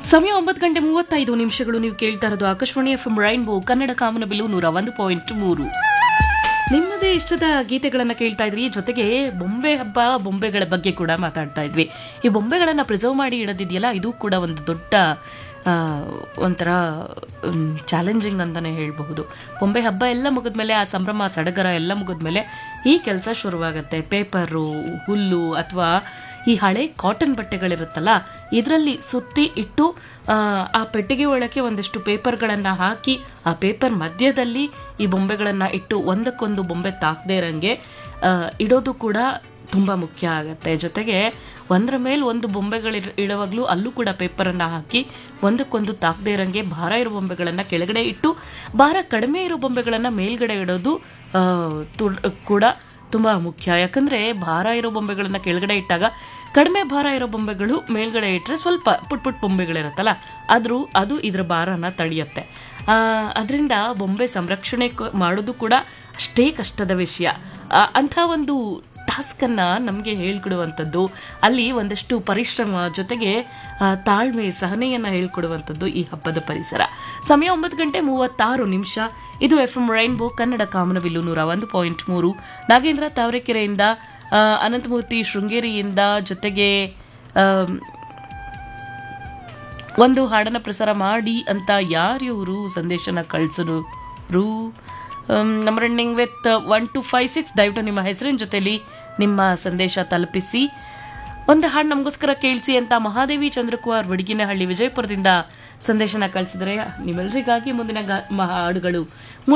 ಸಮಯ ಒಂಬತ್ತು ಗಂಟೆ ಮೂವತ್ತೈದು ನಿಮಿಷಗಳು ನೀವು ಕೇಳ್ತಾ ಇರೋದು ಆಕಾಶವಾಣಿ ಎಫ್ ರೈನ್ಬೋ ಕನ್ನಡ ಕಾಮನಬಿಲ್ಲು ನೂರ ಒಂದು ಪಾಯಿಂಟ್ ಮೂರು ನಿಮ್ಮದೇ ಇಷ್ಟದ ಗೀತೆಗಳನ್ನು ಕೇಳ್ತಾ ಇದ್ರಿ ಜೊತೆಗೆ ಬೊಂಬೆ ಹಬ್ಬ ಬೊಂಬೆಗಳ ಬಗ್ಗೆ ಕೂಡ ಮಾತಾಡ್ತಾ ಇದ್ವಿ ಈ ಬೊಂಬೆಗಳನ್ನು ಪ್ರಿಸರ್ವ್ ಮಾಡಿ ಇಡೋದಿದೆಯಲ್ಲ ಇದು ಕೂಡ ಒಂದು ದೊಡ್ಡ ಆ, ಒಂಥರ ಚಾಲೆಂಜಿಂಗ್ ಅಂತಲೇ ಹೇಳಬಹುದು ಬೊಂಬೆ ಹಬ್ಬ ಎಲ್ಲ ಮುಗಿದ್ಮೇಲೆ ಆ ಸಂಭ್ರಮ ಸಡಗರ ಎಲ್ಲ ಮುಗಿದ್ಮೇಲೆ ಈ ಕೆಲಸ ಶುರುವಾಗುತ್ತೆ ಪೇಪರು ಹುಲ್ಲು ಅಥವಾ ಈ ಹಳೆ ಕಾಟನ್ ಬಟ್ಟೆಗಳಿರುತ್ತಲ್ಲ ಇದರಲ್ಲಿ ಸುತ್ತಿ ಇಟ್ಟು ಆ, ಆ ಪೆಟ್ಟಿಗೆ ಒಳಗೆ ಒಂದಿಷ್ಟು ಪೇಪರ್ಗಳನ್ನು ಹಾಕಿ ಆ ಪೇಪರ್ ಮಧ್ಯದಲ್ಲಿ ಈ ಬೊಂಬೆಗಳನ್ನು ಇಟ್ಟು ಒಂದಕ್ಕೊಂದು ಬೊಂಬೆ ತಾಕದೇ ಇರಂಗೆ ಆ, ಇಡೋದು ಕೂಡ ತುಂಬ ಮುಖ್ಯ ಆಗುತ್ತೆ ಜೊತೆಗೆ ಒಂದರ ಮೇಲೆ ಒಂದು ಬೊಂಬೆಗಳು ಇಡುವಾಗಲೂ ಅಲ್ಲೂ ಕೂಡ ಪೇಪರನ್ನು ಹಾಕಿ ಒಂದಕ್ಕೊಂದು ತಾಕದೇ ಇರಂಗೆ ಭಾರ ಇರೋ ಬೊಂಬೆಗಳನ್ನು ಕೆಳಗಡೆ ಇಟ್ಟು ಭಾರ ಕಡಿಮೆ ಇರೋ ಬೊಂಬೆಗಳನ್ನು ಮೇಲ್ಗಡೆ ಇಡೋದು ಆ, ತು- ಕೂಡ ತುಂಬ ಮುಖ್ಯ ಯಾಕಂದರೆ ಭಾರ ಇರೋ ಬೊಂಬೆಗಳನ್ನು ಕೆಳಗಡೆ ಇಟ್ಟಾಗ ಕಡಿಮೆ ಭಾರ ಇರೋ ಬೊಂಬೆಗಳು ಮೇಲ್ಗಡೆ ಇಟ್ಟರೆ ಸ್ವಲ್ಪ ಪುಟ್ ಪುಟ್ ಬೊಂಬೆಗಳಿರುತ್ತಲ್ಲ ಆದರೂ ಅದು ಇದರ ಭಾರನ ತಡೆಯುತ್ತೆ ಅದರಿಂದ ಬೊಂಬೆ ಸಂರಕ್ಷಣೆ ಕ- ಮಾಡೋದು ಕೂಡ ಅಷ್ಟೇ ಕಷ್ಟದ ವಿಷಯ ಆ, ಅಂಥ ಒಂದು ಟಾಸ್ಕನ್ನು ನಮಗೆ ಹೇಳ್ಕೊಡುವಂಥದ್ದು ಅಲ್ಲಿ ಒಂದಷ್ಟು ಪರಿಶ್ರಮ ಜೊತೆಗೆ ಆ, ತಾಳ್ಮೆ ಸಹನೆಯನ್ನು ಹೇಳ್ಕೊಡುವಂಥದ್ದು ಈ ಹಬ್ಬದ ಪರಿಸರ ಸಮಯ ಒಂಬತ್ತು ಗಂಟೆ ಮೂವತ್ತಾರು ನಿಮಿಷ ಇದು ಎಫ್ ಎಂ ರೈನ್ಬೋ ಕನ್ನಡ ಕಾಮನವಿಲ್ಲು ನೂರ ಒಂದು ಪಾಯಿಂಟ್ ಮೂರು ನಾಗೇಂದ್ರ ತಾವರೆಕೆರೆಯಿಂದ ಆ, ಅನಂತಮೂರ್ತಿ ಶೃಂಗೇರಿಯಿಂದ ಜೊತೆಗೆ ಆಮ್, ಒಂದು ಹಾಡನ್ನು ಪ್ರಸಾರ ಮಾಡಿ ಅಂತ ಯಾರಿವರು ಸಂದೇಶನ ಕಳಿಸಿದ್ರು number ending with one two five six ದಯವಿಟ್ಟು ನಿಮ್ಮ ಹೆಸರಿನ ಜೊತೆಲಿ ನಿಮ್ಮ ಸಂದೇಶ ತಲುಪಿಸಿ ಒಂದು ಹಾಡು ನಮಗೋಸ್ಕರ ಕೇಳಿಸಿ ಅಂತ ಮಹಾದೇವಿ ಚಂದ್ರಕುಮಾರ್ ವಡಗಿನಹಳ್ಳಿ ವಿಜಯಪುರದಿಂದ ಸಂದೇಶನ ಕಳಿಸಿದರೆ ನಿಮ್ಮೆಲ್ಲರಿಗಾಗಿ ಮುಂದಿನ ಗಾ ಮ- ಹಾಡುಗಳು